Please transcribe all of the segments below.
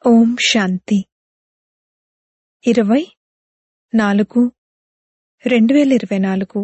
ఓం శాంతి ఇరవై నాలుగు రెండు వేల ఇరవై నాలుగు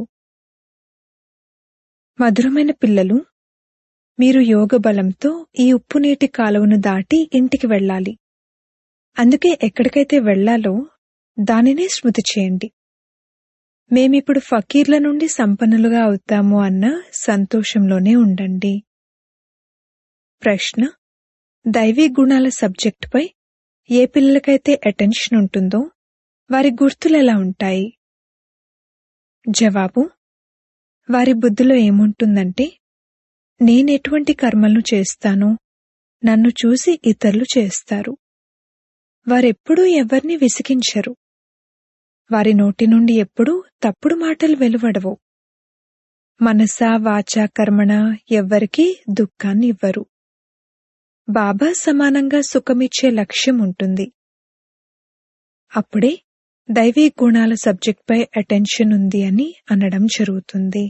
మధురమైన పిల్లలు మీరు యోగ బలంతో ఈ ఉప్పు నీటి కాలువను దాటి ఇంటికి వెళ్ళాలి అందుకే ఎక్కడికైతే వెళ్ళాలో దానినే స్మృతి చేయండి మేమిప్పుడు ఫకీర్ల నుండి సంపన్నులుగా అవుతాము అన్న సంతోషంలోనే ఉండండి ప్రశ్న దైవీ గుణాల సబ్జెక్టుపై ఏ పిల్లలకైతే అటెన్షన్ ఉంటుందో వారి గుర్తులు ఎలా ఉంటాయి జవాబు వారి బుద్ధిలో ఏముంటుందంటే నేనెటువంటి కర్మలను చేస్తానో నన్ను చూసి ఇతరులు చేస్తారు వారెప్పుడూ ఎవ్వరిని విసిగించరు వారి నోటి నుండి ఎప్పుడూ తప్పుడు మాటలు వెలువడవు మనసా వాచా కర్మణ ఎవ్వరికీ దుఃఖాన్ని ఇవ్వరు బాబా సమానంగా సుఖమిచ్చే లక్ష్యం ఉంటుంది అప్పుడే దైవీ గుణాల సబ్జెక్ట్పై అటెన్షన్ ఉంది అని అనడం జరుగుతుంది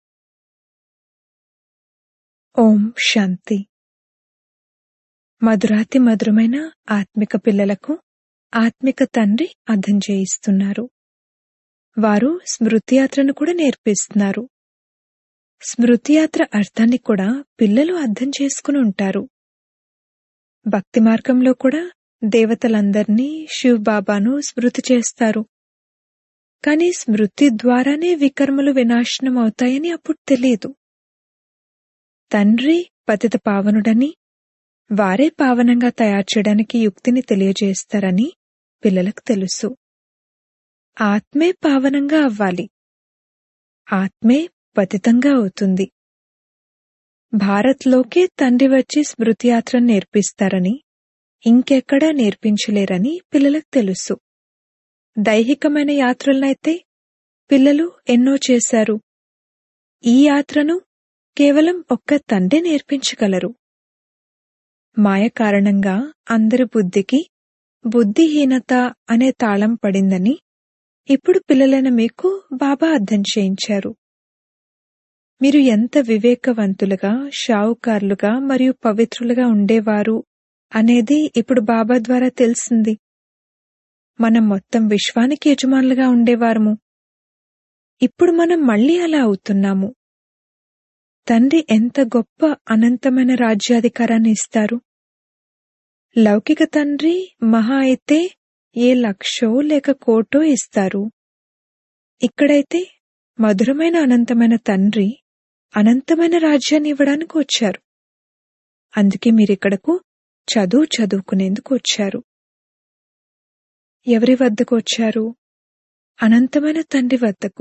ఓం శాంతి మధురాతి మధురమైన ఆత్మిక పిల్లలకు ఆత్మిక తండ్రి అర్థం చేయిస్తున్నారు వారు స్మృతియాత్రను కూడా నేర్పిస్తున్నారు స్మృతియాత్ర అర్థాన్ని కూడా పిల్లలు అర్థం చేసుకుని ఉంటారు భక్తి మార్గంలో కూడా దేవతలందర్నీ శివ్ బాబాను స్మృతి చేస్తారు కాని స్మృతి ద్వారానే వికర్మలు వినాశనం అవుతాయని అప్పుడు తెలియదు తండ్రి పతిత పావనుడని వారే పావనంగా తయారు చేయడానికి యుక్తిని తెలియజేస్తారని పిల్లలకు తెలుసు ఆత్మే పావనంగా అవ్వాలి ఆత్మే పతితంగా అవుతుంది భారత్లోకే తండ్రి వచ్చి స్మృతియాత్రను నేర్పిస్తారని ఇంకెక్కడా నేర్పించలేరని పిల్లలకు తెలుసు దైహికమైన యాత్రలనైతే పిల్లలు ఎన్నో చేశారు ఈ యాత్రను కేవలం ఒక్క తండ్రి నేర్పించగలరు మాయ కారణంగా అందరి బుద్ధికి బుద్ధిహీనత అనే తాళం పడిందని ఇప్పుడు పిల్లలైన మీకు బాబా అర్థం చేయించారు మీరు ఎంత వివేకవంతులుగా షావుకారులుగా మరియు పవిత్రులుగా ఉండేవారు అనేది ఇప్పుడు బాబా ద్వారా తెలిసింది మనం మొత్తం విశ్వానికి యజమానులుగా ఉండేవారము ఇప్పుడు మనం మళ్ళీ అలా అవుతున్నాము తండ్రి ఎంత గొప్ప అనంతమైన రాజ్యాధికారాన్ని ఇస్తారు లౌకిక తండ్రి మహా అయితే ఏ లక్షో లేక కోటో ఇస్తారు ఇక్కడైతే మధురమైన అనంతమైన తండ్రి అనంతమైన రాజ్యాన్ని ఇవ్వడానికి వచ్చారు అందుకే మీరిక్కడకు చదువు చదువుకునేందుకు వచ్చారు ఎవరి వద్దకు వచ్చారు అనంతమైన తండ్రి వద్దకు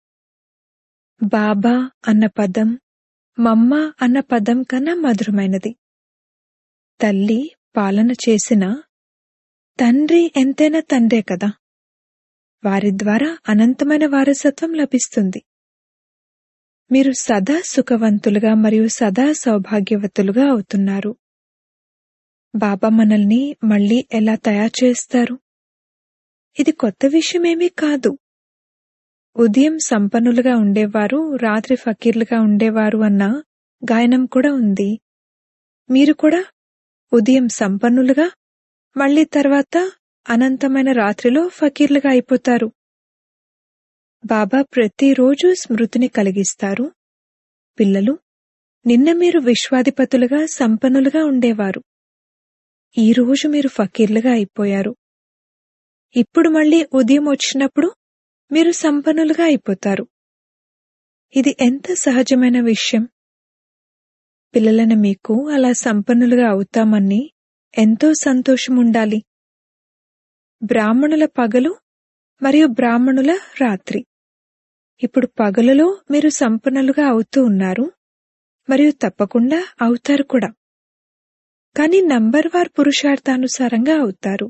బాబా అన్న పదం మమ్మ అన్న పదం కన్నా మధురమైనది తల్లి పాలన చేసిన తండ్రి ఎంతైనా తండ్రే కదా వారి ద్వారా అనంతమైన వారసత్వం లభిస్తుంది మీరు సదా సుఖవంతులుగా మరియు సదా సౌభాగ్యవతులుగా అవుతున్నారు బాబా మనల్ని మళ్ళీ ఎలా తయారు చేస్తారు ఇది కొత్త విషయమేమీ కాదు ఉదయం సంపన్నులుగా ఉండేవారు రాత్రి ఫకీర్లుగా ఉండేవారు అన్న గాయనం కూడా ఉంది మీరు కూడా ఉదయం సంపన్నులుగా మళ్ళీ తర్వాత అనంతమైన రాత్రిలో ఫకీర్లుగా అయిపోతారు బాబా ప్రతిరోజు స్మృతిని కలిగిస్తారు పిల్లలు నిన్న మీరు విశ్వాధిపతులుగా సంపన్నులుగా ఉండేవారు ఈరోజు మీరు ఫకీర్లుగా అయిపోయారు ఇప్పుడు మళ్ళీ ఉదయం వచ్చినప్పుడు మీరు సంపన్నులుగా అయిపోతారు ఇది ఎంత సహజమైన విషయం పిల్లలైన మీకు అలా సంపన్నులుగా అవుతామని ఎంతో సంతోషం ఉండాలి బ్రాహ్మణుల పగలు మరియు బ్రాహ్మణుల రాత్రి ఇప్పుడు పగలులో మీరు సంపన్నులుగా అవుతూ ఉన్నారు మరియు తప్పకుండా అవుతారు కూడా కానీ నంబర్ వార్ పురుషార్థానుసారంగా అవుతారు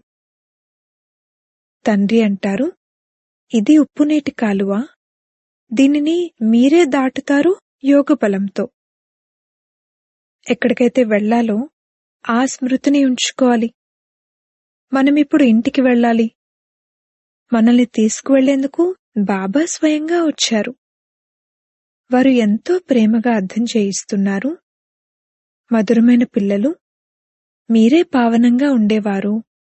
తండ్రి అంటారు ఇది ఉప్పునీటి కాలువ దీనిని మీరే దాటుతారు యోగ బలంతో ఎక్కడికైతే వెళ్లాలో ఆ స్మృతిని ఉంచుకోవాలి మనమిప్పుడు ఇంటికి వెళ్ళాలి మనల్ని తీసుకువెళ్లేందుకు బాబా స్వయంగా వచ్చారు వారు ఎంతో ప్రేమగా అర్థం చేయిస్తున్నారు మధురమైన పిల్లలు మీరే పావనంగా ఉండేవారు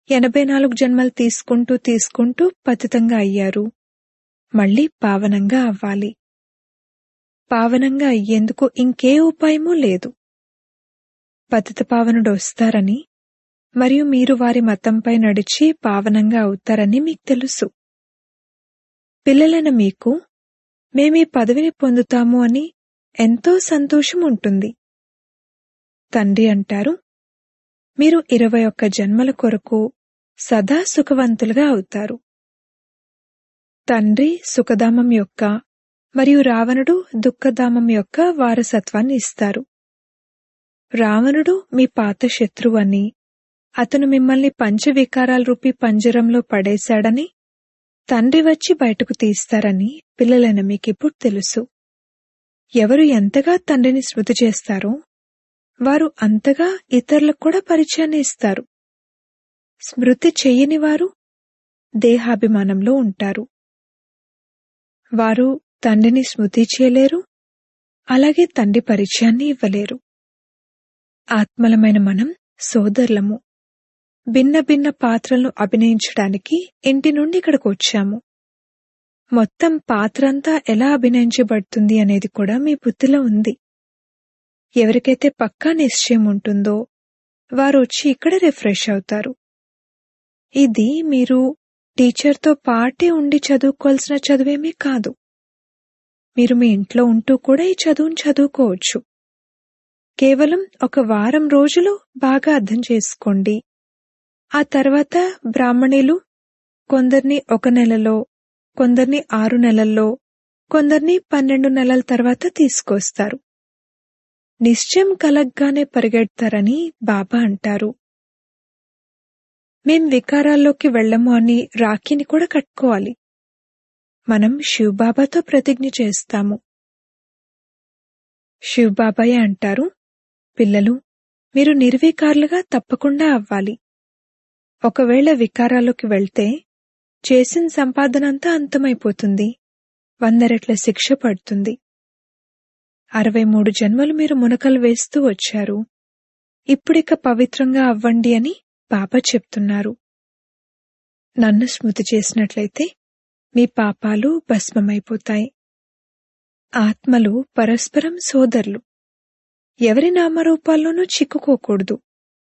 ఎనభై నాలుగు జన్మలు తీసుకుంటూ తీసుకుంటూ పతితంగా అయ్యారు మళ్ళీ పావనంగా అవ్వాలి పావనంగా అయ్యేందుకు ఇంకే ఉపాయమూ లేదు పతిత పావనుడు వస్తారని మరియు మీరు వారి మతంపై నడిచి పావనంగా అవుతారని మీకు తెలుసు పిల్లలైన మీకు మేమీ పదవిని పొందుతాము అని ఎంతో సంతోషం ఉంటుంది తండ్రి అంటారు మీరు ఇరవై ఒక్క జన్మల కొరకు సదా సుఖవంతులుగా అవుతారు తండ్రి సుఖధామం యొక్క మరియు రావణుడు దుఃఖధామం యొక్క వారసత్వాన్ని ఇస్తారు రావణుడు మీ పాత శత్రువు అని అతను మిమ్మల్ని పంచవికారాల రూపీ పంజరంలో పడేశాడని తండ్రి వచ్చి బయటకు తీస్తారని పిల్లలైన మీకిప్పుడు తెలుసు ఎవరు ఎంతగా తండ్రిని స్మృతి చేస్తారో వారు అంతగా ఇతరులకు కూడా పరిచయాన్ని ఇస్తారు స్మృతి చెయ్యని వారు దేహాభిమానంలో ఉంటారు వారు తండ్రిని స్మృతి చేయలేరు అలాగే తండ్రి పరిచయాన్ని ఇవ్వలేరు ఆత్మలమైన మనం సోదరులము భిన్న భిన్న పాత్రలను అభినయించడానికి ఇంటి నుండి ఇక్కడికి వచ్చాము మొత్తం పాత్రంతా ఎలా అభినయించబడుతుంది అనేది కూడా మీ బుద్ధిలో ఉంది ఎవరికైతే పక్కా నిశ్చయం ఉంటుందో వారు వచ్చి ఇక్కడ రిఫ్రెష్ అవుతారు ఇది మీరు టీచర్తో పాటే ఉండి చదువుకోవాల్సిన చదువేమీ కాదు మీరు మీ ఇంట్లో ఉంటూ కూడా ఈ చదువును చదువుకోవచ్చు కేవలం ఒక వారం రోజులు బాగా అర్థం చేసుకోండి ఆ తర్వాత బ్రాహ్మణులు కొందరిని ఒక నెలలో కొందరిని ఆరు నెలల్లో కొందరిని పన్నెండు నెలల తర్వాత తీసుకొస్తారు నిశ్చయం కలగ్గానే పరిగెడతారని బాబా అంటారు మేం వికారాల్లోకి వెళ్ళము అని రాఖీని కూడా కట్టుకోవాలి మనం శివబాబాతో ప్రతిజ్ఞ చేస్తాము శివబాబాయే అంటారు పిల్లలు మీరు నిర్వికారులుగా తప్పకుండా అవ్వాలి ఒకవేళ వికారాల్లోకి వెళ్తే చేసిన సంపాదనంతా అంతమైపోతుంది వంద రెట్ల శిక్ష పడుతుంది అరవై మూడు జన్మలు మీరు మునకలు వేస్తూ వచ్చారు ఇప్పుడిక పవిత్రంగా అవ్వండి అని బాబా చెప్తున్నారు నన్ను స్మృతి చేసినట్లయితే మీ పాపాలు భస్మమైపోతాయి ఆత్మలు పరస్పరం సోదరులు ఎవరి నామరూపాల్లోనూ చిక్కుకోకూడదు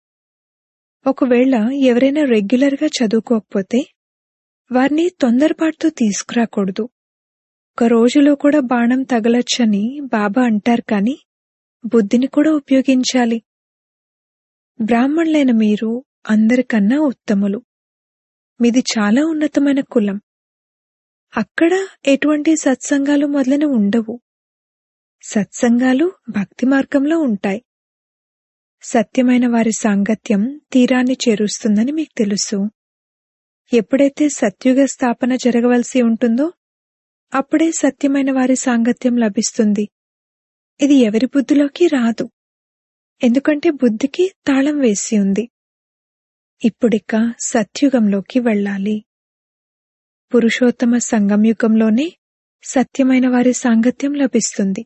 ఒకవేళ ఎవరైనా రెగ్యులర్గా చదువుకోకపోతే వారిని తొందరపాటుతో తీసుకురాకూడదు ఒక రోజులో కూడా బాణం తగలొచ్చని బాబా అంటారు కాని బుద్ధిని కూడా ఉపయోగించాలి బ్రాహ్మణులైన మీరు అందరికన్నా ఉత్తములు మీది చాలా ఉన్నతమైన కులం అక్కడ ఎటువంటి సత్సంగాలు మొదలైన ఉండవు సత్సంగాలు భక్తి మార్గంలో ఉంటాయి సత్యమైన వారి సాంగత్యం తీరాన్ని చేరుస్తుందని మీకు తెలుసు ఎప్పుడైతే సత్యుగ స్థాపన జరగవలసి ఉంటుందో అప్పుడే సత్యమైన వారి సాంగత్యం లభిస్తుంది ఇది ఎవరి బుద్ధిలోకి రాదు ఎందుకంటే బుద్ధికి తాళం వేసి ఉంది ఇప్పుడిక సత్యుగంలోకి వెళ్ళాలి పురుషోత్తమ సంగంయుగంలోనే సత్యమైన వారి సాంగత్యం లభిస్తుంది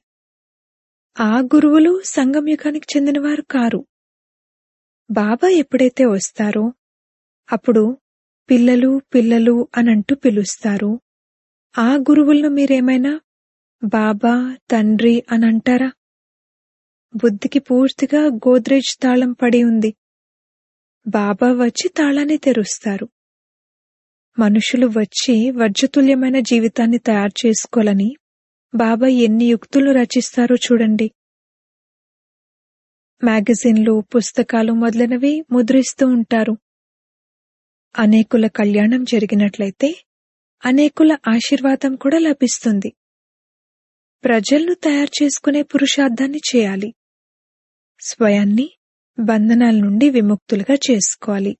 ఆ గురువులు సంగంయుగానికి చెందినవారు కారు బాబా ఎప్పుడైతే వస్తారో అప్పుడు పిల్లలు పిల్లలు అనంటూ పిలుస్తారు ఆ గురువులను మీరేమైనా బాబా తండ్రి అని అంటారా బుద్ధికి పూర్తిగా గోద్రేజ్ తాళం పడి ఉంది బాబా వచ్చి తాళాన్ని తెరుస్తారు మనుషులు వచ్చి వర్జతుల్యమైన జీవితాన్ని తయారు చేసుకోవాలని బాబా ఎన్ని యుక్తులు రచిస్తారో చూడండి మ్యాగజైన్లు పుస్తకాలు మొదలైనవి ముద్రిస్తూ ఉంటారు అనేకుల కళ్యాణం జరిగినట్లయితే అనేకుల ఆశీర్వాదం కూడా లభిస్తుంది ప్రజలను తయారు చేసుకునే పురుషార్థాన్ని చేయాలి స్వయాన్ని బంధనాల నుండి విముక్తులుగా చేసుకోవాలి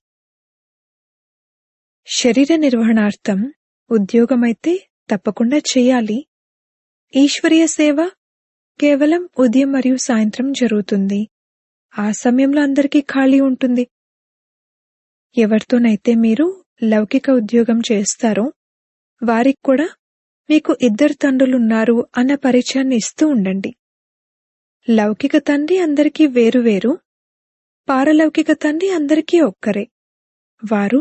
శరీర నిర్వహణార్థం ఉద్యోగమైతే తప్పకుండా చేయాలి ఈశ్వరీయ సేవ కేవలం ఉదయం మరియు సాయంత్రం జరుగుతుంది ఆ సమయంలో అందరికీ ఖాళీ ఉంటుంది ఎవరితోనైతే మీరు లౌకిక ఉద్యోగం చేస్తారో వారికి కూడా మీకు ఇద్దరు తండ్రులున్నారు అన్న పరిచయాన్ని ఇస్తూ ఉండండి లౌకిక తండ్రి అందరికీ వేరువేరు పారలౌకిక తండ్రి అందరికీ ఒక్కరే వారు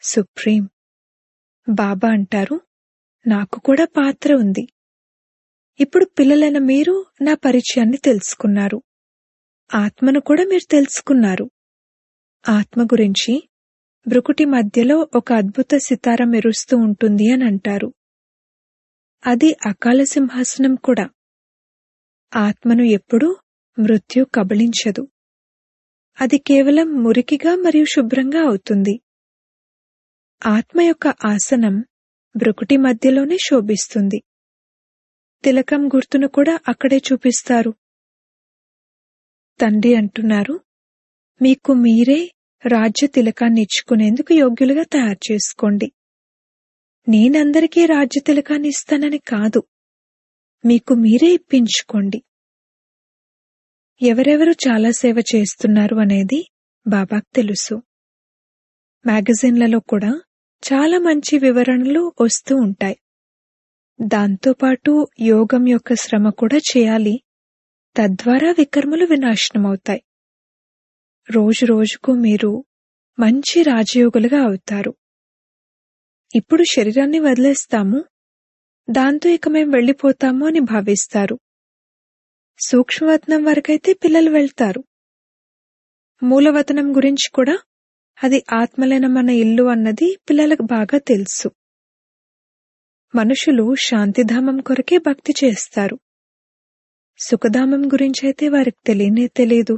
సుప్రీం బాబా అంటారు నాకు కూడా పాత్ర ఉంది ఇప్పుడు పిల్లలైన మీరు నా పరిచయాన్ని తెలుసుకున్నారు ఆత్మను కూడా మీరు తెలుసుకున్నారు ఆత్మ గురించి బ్రుకుటి మధ్యలో ఒక అద్భుత సితార మెరుస్తూ ఉంటుంది అని అంటారు అది అకాల సింహాసనం కూడా ఆత్మను ఎప్పుడూ మృత్యు కబళించదు అది కేవలం మురికిగా మరియు శుభ్రంగా అవుతుంది ఆత్మ యొక్క ఆసనం బ్రుకుటి మధ్యలోనే శోభిస్తుంది తిలకం గుర్తును కూడా అక్కడే చూపిస్తారు తండ్రి అంటున్నారు మీకు మీరే రాజ్య తిలకాన్ని ఇచ్చుకునేందుకు యోగ్యులుగా తయారు చేసుకోండి నేనందరికీ రాజ్య తిలకాన్ని ఇస్తానని కాదు మీకు మీరే ఇప్పించుకోండి ఎవరెవరు చాలా సేవ చేస్తున్నారు అనేది బాబాకు తెలుసు మ్యాగజైన్లలో కూడా చాలా మంచి వివరణలు వస్తూ ఉంటాయి దాంతోపాటు యోగం యొక్క శ్రమ కూడా చేయాలి తద్వారా వికర్మలు వినాశనమవుతాయి రోజు రోజుకు మీరు మంచి రాజయోగులుగా అవుతారు ఇప్పుడు శరీరాన్ని వదిలేస్తాము దాంతో ఇక మేం వెళ్ళిపోతాము అని భావిస్తారు సూక్ష్మవతనం వరకైతే పిల్లలు వెళ్తారు మూలవతనం గురించి కూడా అది ఆత్మలైన మన ఇల్లు అన్నది పిల్లలకు బాగా తెలుసు మనుషులు శాంతిధామం కొరకే భక్తి చేస్తారు సుఖధామం గురించైతే వారికి తెలియనే తెలియదు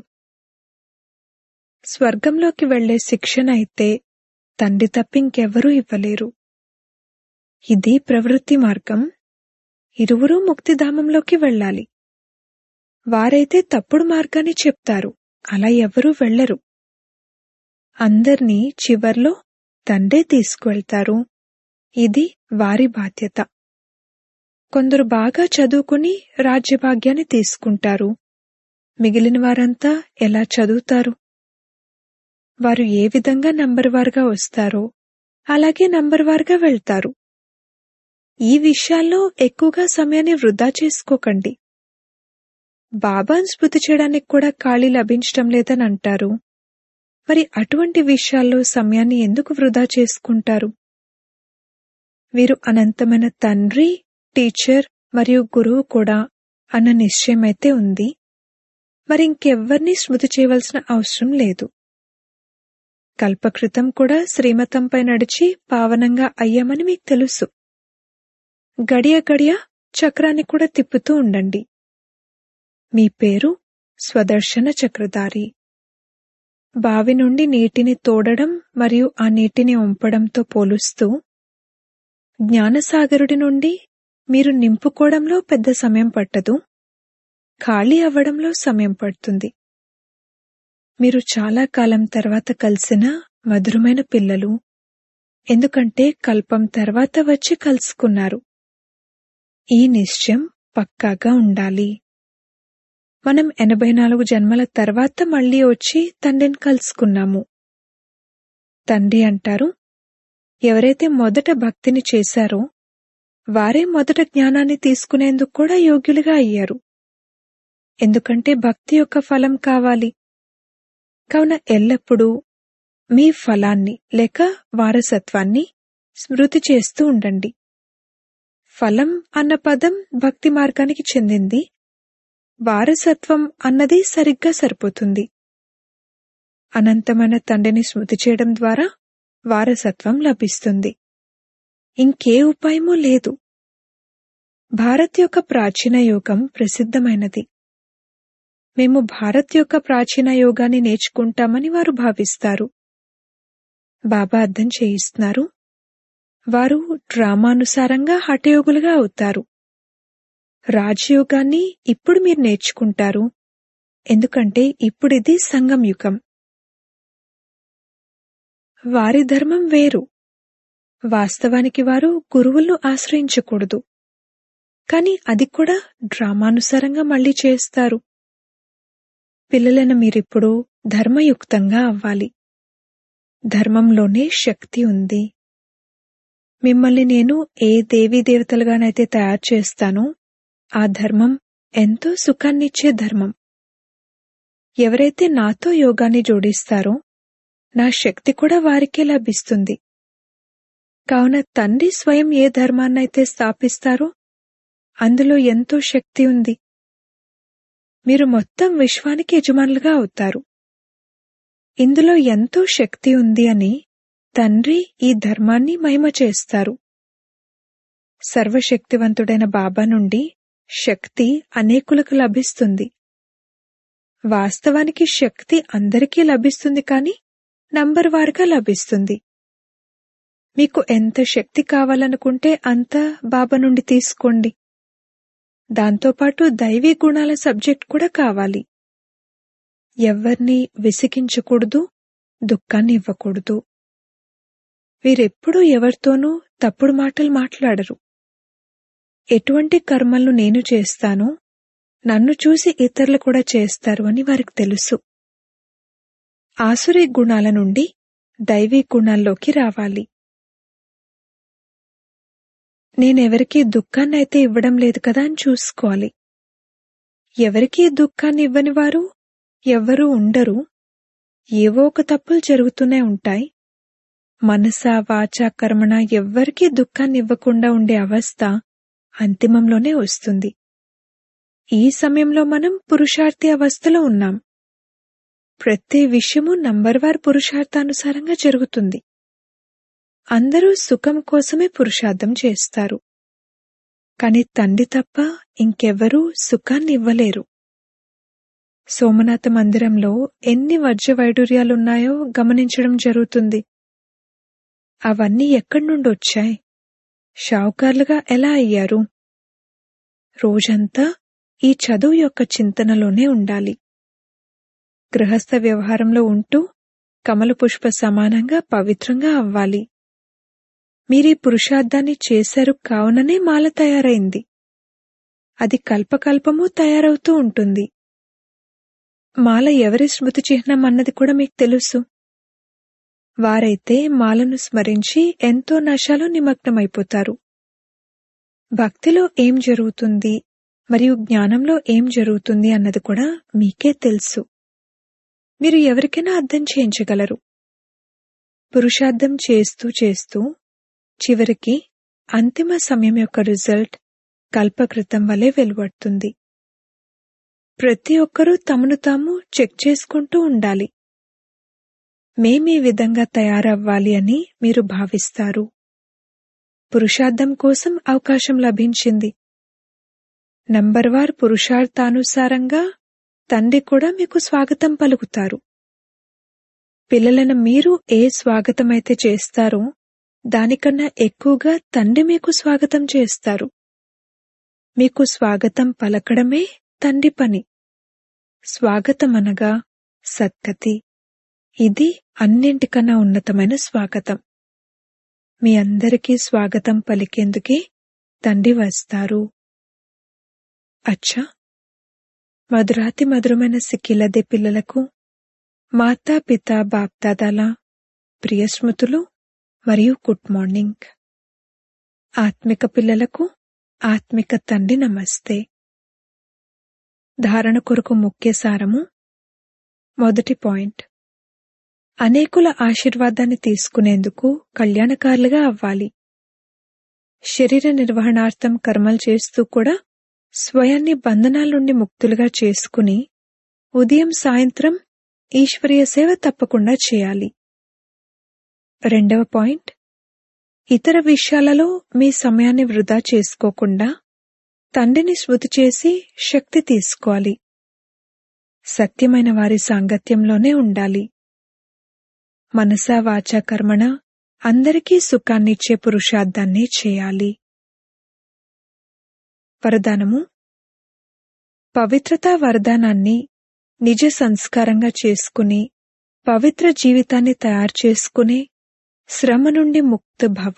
స్వర్గంలోకి వెళ్లే శిక్షణ అయితే తండ్రి తప్పింకెవ్వరూ ఇవ్వలేరు ఇది ప్రవృత్తి మార్గం ఇరువురూ ముక్తిధామంలోకి వెళ్ళాలి వారైతే తప్పుడు మార్గాన్ని చెప్తారు అలా ఎవరూ వెళ్లరు అందర్నీ చివర్లో తండ్రే తీసుకువెళ్తారు ఇది వారి బాధ్యత కొందరు బాగా చదువుకుని రాజ్యభాగ్యాన్ని తీసుకుంటారు మిగిలిన వారంతా ఎలా చదువుతారు వారు ఏ విధంగా నంబర్ వారుగా వస్తారో అలాగే నంబర్ వారుగా వెళ్తారు ఈ విషయాల్లో ఎక్కువగా సమయాన్ని వృధా చేసుకోకండి బాబాను స్మృతి చేయడానికి కూడా ఖాళీ లభించటం లేదని అంటారు మరి అటువంటి విషయాల్లో సమయాన్ని ఎందుకు వృధా చేసుకుంటారు వీరు అనంతమైన తండ్రి టీచర్ మరియు గురువు కూడా అన్న నిశ్చయమైతే ఉంది మరి ఇంకెవ్వరినీ స్మృతి చేయవలసిన అవసరం లేదు కల్పకృతం కూడా శ్రీమతంపై నడిచి పావనంగా అయ్యామని మీకు తెలుసు గడియ గడియ చక్రాన్ని కూడా తిప్పుతూ ఉండండి మీ పేరు స్వదర్శన చక్రధారి బావి నుండి నీటిని తోడడం మరియు ఆ నీటిని ఒంపడంతో పోలుస్తూ జ్ఞానసాగరుడి నుండి మీరు నింపుకోవడంలో పెద్ద సమయం పట్టదు ఖాళీ అవ్వడంలో సమయం పడుతుంది మీరు చాలా కాలం తర్వాత కలిసిన మధురమైన పిల్లలు ఎందుకంటే కల్పం తర్వాత వచ్చి కలుసుకున్నారు ఈ నిశ్చయం పక్కాగా ఉండాలి మనం ఎనభై నాలుగు జన్మల తర్వాత మళ్ళీ వచ్చి తండ్రిని కలుసుకున్నాము తండ్రి అంటారు ఎవరైతే మొదట భక్తిని చేశారో వారే మొదట జ్ఞానాన్ని తీసుకునేందుకు కూడా యోగ్యులుగా అయ్యారు ఎందుకంటే భక్తి యొక్క ఫలం కావాలి కావున ఎల్లప్పుడూ మీ ఫలాన్ని లేక వారసత్వాన్ని స్మృతి చేస్తూ ఉండండి ఫలం అన్న పదం భక్తి మార్గానికి చెందింది వారసత్వం అన్నది సరిగ్గా సరిపోతుంది అనంతమైన తండ్రిని స్మృతి చేయడం ద్వారా వారసత్వం లభిస్తుంది ఇంకే ఉపాయమూ లేదు భారత్ యొక్క ప్రాచీన యోగం ప్రసిద్ధమైనది మేము భారత్ యొక్క ప్రాచీన యోగాన్ని నేర్చుకుంటామని వారు భావిస్తారు బాబా అర్థం చేయిస్తున్నారు వారు డ్రామానుసారంగా హఠయోగులుగా అవుతారు రాజయోగాన్ని ఇప్పుడు మీరు నేర్చుకుంటారు ఎందుకంటే ఇప్పుడిది సంగం యుగం వారి ధర్మం వేరు వాస్తవానికి వారు గురువులను ఆశ్రయించకూడదు కాని అది కూడా డ్రామానుసారంగా మళ్ళీ చేస్తారు పిల్లలైన మీరిప్పుడు ధర్మయుక్తంగా అవ్వాలి ధర్మంలోనే శక్తి ఉంది మిమ్మల్ని నేను ఏ దేవీ దేవతలుగానైతే తయారు చేస్తానో ఆ ధర్మం ఎంతో సుఖాన్నిచ్చే ధర్మం ఎవరైతే నాతో యోగాన్ని జోడిస్తారో నా శక్తి కూడా వారికే లభిస్తుంది కావున తండ్రి స్వయం ఏ ధర్మాన్నైతే స్థాపిస్తారో అందులో ఎంతో శక్తి ఉంది మీరు మొత్తం విశ్వానికి యజమానులుగా అవుతారు ఇందులో ఎంతో శక్తి ఉంది అని తండ్రి ఈ ధర్మాన్ని మహిమ చేస్తారు సర్వశక్తివంతుడైన బాబా నుండి శక్తి అనేకులకు లభిస్తుంది వాస్తవానికి శక్తి అందరికీ లభిస్తుంది కానీ నంబర్ వారుగా లభిస్తుంది మీకు ఎంత శక్తి కావాలనుకుంటే అంత బాబా నుండి తీసుకోండి దాంతోపాటు దైవీ గుణాల సబ్జెక్ట్ కూడా కావాలి ఎవ్వర్ని విసిగించకూడదు దుఃఖాన్ని ఇవ్వకూడదు వీరెప్పుడూ ఎవరితోనూ తప్పుడు మాటలు మాట్లాడరు ఎటువంటి కర్మలను నేను చేస్తానో నన్ను చూసి ఇతరులు కూడా చేస్తారు అని వారికి తెలుసు ఆసురీ గుణాల నుండి దైవీ గుణాల్లోకి రావాలి నేనెవరికీ దుఃఖాన్నైతే ఇవ్వడం లేదు కదా అని చూసుకోవాలి ఎవరికీ దుఃఖాన్ని ఇవ్వని వారు ఎవ్వరూ ఉండరు ఏవో ఒక తప్పులు జరుగుతూనే ఉంటాయి మనస వాచ కర్మణ ఎవ్వరికీ దుఃఖాన్ని ఇవ్వకుండా ఉండే అవస్థ అంతిమంలోనే వస్తుంది ఈ సమయంలో మనం పురుషార్థి అవస్థలో ఉన్నాం ప్రతి విషయము నంబర్వార్ పురుషార్థానుసారంగా జరుగుతుంది అందరూ సుఖం కోసమే పురుషార్థం చేస్తారు కాని తండ్రి తప్ప ఇంకెవ్వరూ సుఖాన్ని ఇవ్వలేరు సోమనాథ మందిరంలో ఎన్ని వజ్ర వైడూర్యాలున్నాయో గమనించడం జరుగుతుంది అవన్నీ ఎక్కడి నుండి వచ్చాయి షావుకార్లుగా ఎలా అయ్యారు రోజంతా ఈ చదువు యొక్క చింతనలోనే ఉండాలి గృహస్థ వ్యవహారంలో ఉంటూ కమల పుష్ప సమానంగా పవిత్రంగా అవ్వాలి మీరీ పురుషార్థాన్ని చేశారు కావుననే మాల తయారైంది అది కల్పకల్పము తయారవుతూ ఉంటుంది మాల ఎవరి స్మృతి చిహ్నం అన్నది కూడా మీకు తెలుసు వారైతే మాలను స్మరించి ఎంతో నశాలో నిమగ్నమైపోతారు భక్తిలో ఏం జరుగుతుంది మరియు జ్ఞానంలో ఏం జరుగుతుంది అన్నది కూడా మీకే తెలుసు మీరు ఎవరికైనా అర్థం చేయించగలరు పురుషార్థం చేస్తూ చేస్తూ చివరికి అంతిమ సమయం యొక్క రిజల్ట్ కల్పకృతం వలె వెలువడుతుంది ప్రతి ఒక్కరూ తమను తాము చెక్ చేసుకుంటూ ఉండాలి మేమీ విధంగా తయారవ్వాలి అని మీరు భావిస్తారు పురుషార్థం కోసం అవకాశం లభించింది నంబర్వార్ పురుషార్థానుసారంగా తండ్రి కూడా మీకు స్వాగతం పలుకుతారు పిల్లలను మీరు ఏ స్వాగతమైతే చేస్తారో దానికన్నా ఎక్కువగా తండ్రి మీకు స్వాగతం చేస్తారు మీకు స్వాగతం పలకడమే తండ్రి పని స్వాగతం అనగా సత్కతి ఇది అన్నింటికన్నా ఉన్నతమైన స్వాగతం మీ అందరికీ స్వాగతం పలికేందుకే తండ్రి వస్తారు అచ్చా మధురాతి మధురమైన సిక్కిలదే పిల్లలకు మాతా పిత బాప్దాదాల ప్రియ స్మృతులు మరియు గుడ్ మార్నింగ్ ఆత్మిక పిల్లలకు ఆత్మిక తండ్రి నమస్తే ధారణ కొరకు ముఖ్య సారము మొదటి పాయింట్ అనేకుల ఆశీర్వాదాన్ని తీసుకునేందుకు కళ్యాణకారులుగా అవ్వాలి శరీర నిర్వహణార్థం కర్మలు చేస్తూ కూడా స్వయాన్ని బంధనాల నుండి ముక్తులుగా చేసుకుని ఉదయం సాయంత్రం ఈశ్వరీయ సేవ తప్పకుండా చేయాలి రెండవ పాయింట్ ఇతర విషయాలలో మీ సమయాన్ని వృధా చేసుకోకుండా తండ్రిని స్మృతి చేసి శక్తి తీసుకోవాలి సత్యమైన వారి సాంగత్యంలోనే ఉండాలి మనసా వాచా కర్మణ అందరికీ సుఖాన్నిచ్చే పురుషార్థాన్ని చేయాలి వరదానము పవిత్రతా వరదానాన్ని నిజ సంస్కారంగా చేసుకుని పవిత్ర జీవితాన్ని తయారు చేసుకుని శ్రమ నుండి ముక్త భవ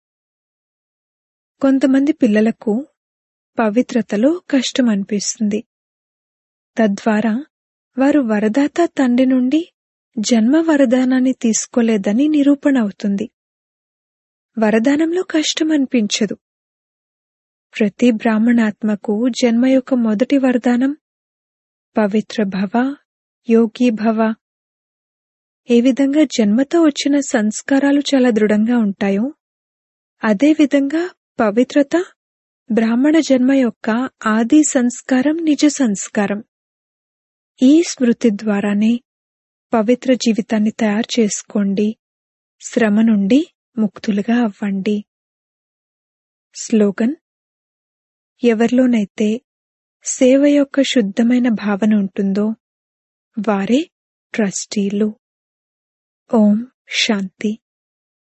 కొంతమంది పిల్లలకు పవిత్రతలో కష్టం అనిపిస్తుంది తద్వారా వారు వరదాత తండ్రి నుండి జన్మ వరదానాన్ని తీసుకోలేదని నిరూపణ అవుతుంది వరదానంలో కష్టం అనిపించదు ప్రతి బ్రాహ్మణాత్మకు జన్మ యొక్క మొదటి వరదానం పవిత్ర భవ యోగి భవ ఏ విధంగా జన్మతో వచ్చిన సంస్కారాలు చాలా దృఢంగా ఉంటాయో అదేవిధంగా పవిత్రత బ్రాహ్మణ జన్మ యొక్క ఆది సంస్కారం నిజ సంస్కారం ఈ స్మృతి ద్వారానే పవిత్ర జీవితాన్ని తయారు చేసుకోండి శ్రమ నుండి ముక్తులుగా అవ్వండి స్లోగన్ ఎవరిలోనైతే సేవ యొక్క శుద్ధమైన భావన ఉంటుందో వారే ట్రస్టీలు ఓం శాంతి